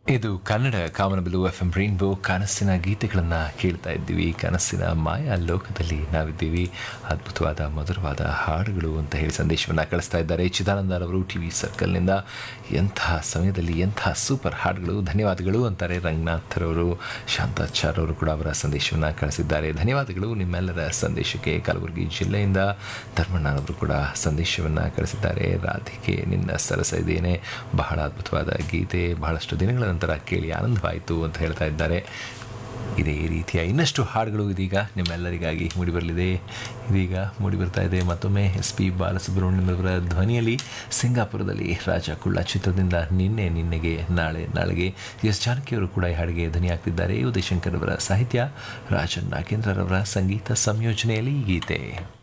ಇದು Kannada Kamanabillu F M rainbow ಕನಸಿನ ಗೀತೆಗಳನ್ನು ಕೇಳ್ತಾ ಇದ್ದೀವಿ ಕನಸಿನ ಮಾಯಾ ಲೋಕದಲ್ಲಿ ನಾವಿದ್ದೀವಿ ಅದ್ಭುತವಾದ ಮಧುರವಾದ ಹಾಡುಗಳು ಅಂತ ಹೇಳಿ ಸಂದೇಶವನ್ನು ಕಳಿಸ್ತಾ ಇದ್ದಾರೆ ಚಿದಾನಂದರವರು ಟಿ ವಿ ಸರ್ಕಲ್ನಿಂದ ಎಂತಹ ಸಮಯದಲ್ಲಿ ಎಂತಹ ಸೂಪರ್ ಹಾಡುಗಳು ಧನ್ಯವಾದಗಳು ಅಂತಾರೆ ರಂಗನಾಥರವರು ಶಾಂತಾಚಾರ್ ಅವರು ಕೂಡ ಅವರ ಸಂದೇಶವನ್ನು ಕಳಿಸಿದ್ದಾರೆ ಧನ್ಯವಾದಗಳು ನಿಮ್ಮೆಲ್ಲರ ಸಂದೇಶಕ್ಕೆ ಕಲಬುರಗಿ ಜಿಲ್ಲೆಯಿಂದ ಧರ್ಮಣ್ಣನವರು ಕೂಡ ಸಂದೇಶವನ್ನು ಕಳಿಸಿದ್ದಾರೆ ರಾಧಿಕೆ ನಿನ್ನ ಸರಸ ಇದೇನೆ ಬಹಳ ಅದ್ಭುತವಾದ ಗೀತೆ ಬಹಳಷ್ಟು ದಿನಗಳ ನಂತರ ಕೇಳಿ ಆನಂದವಾಯಿತು ಅಂತ ಹೇಳ್ತಾ ಇದ್ದಾರೆ ಇದೇ ರೀತಿಯ ಇನ್ನಷ್ಟು ಹಾಡುಗಳು ಇದೀಗ ನಿಮ್ಮೆಲ್ಲರಿಗಾಗಿ ಮೂಡಿಬರಲಿದೆ ಇದೀಗ ಮೂಡಿಬರ್ತಾ ಇದೆ ಮತ್ತೊಮ್ಮೆ ಎಸ್ ಪಿ ಬಾಲಸುಬ್ರಹ್ಮಣ್ಯಮರವರ ಧ್ವನಿಯಲ್ಲಿ ಸಿಂಗಾಪುರದಲ್ಲಿ ರಾಜ ಕುಳ್ಳ ಚಿತ್ರದಿಂದ ನಿನ್ನೆ ನಿನ್ನೆಗೆ ನಾಳೆ ನಾಳೆಗೆ ಎಸ್ ಜಾನಕಿಯವರು ಕೂಡ ಈ ಹಾಡಿಗೆ ಧ್ವನಿಯಾಗ್ತಿದ್ದಾರೆ ಉದಯಶಂಕರ್ ಅವರ ಸಾಹಿತ್ಯ ರಾಜನ್ ನಾಗೇಂದ್ರರವರ ಸಂಗೀತ ಸಂಯೋಜನೆಯಲ್ಲಿ ಈ ಗೀತೆ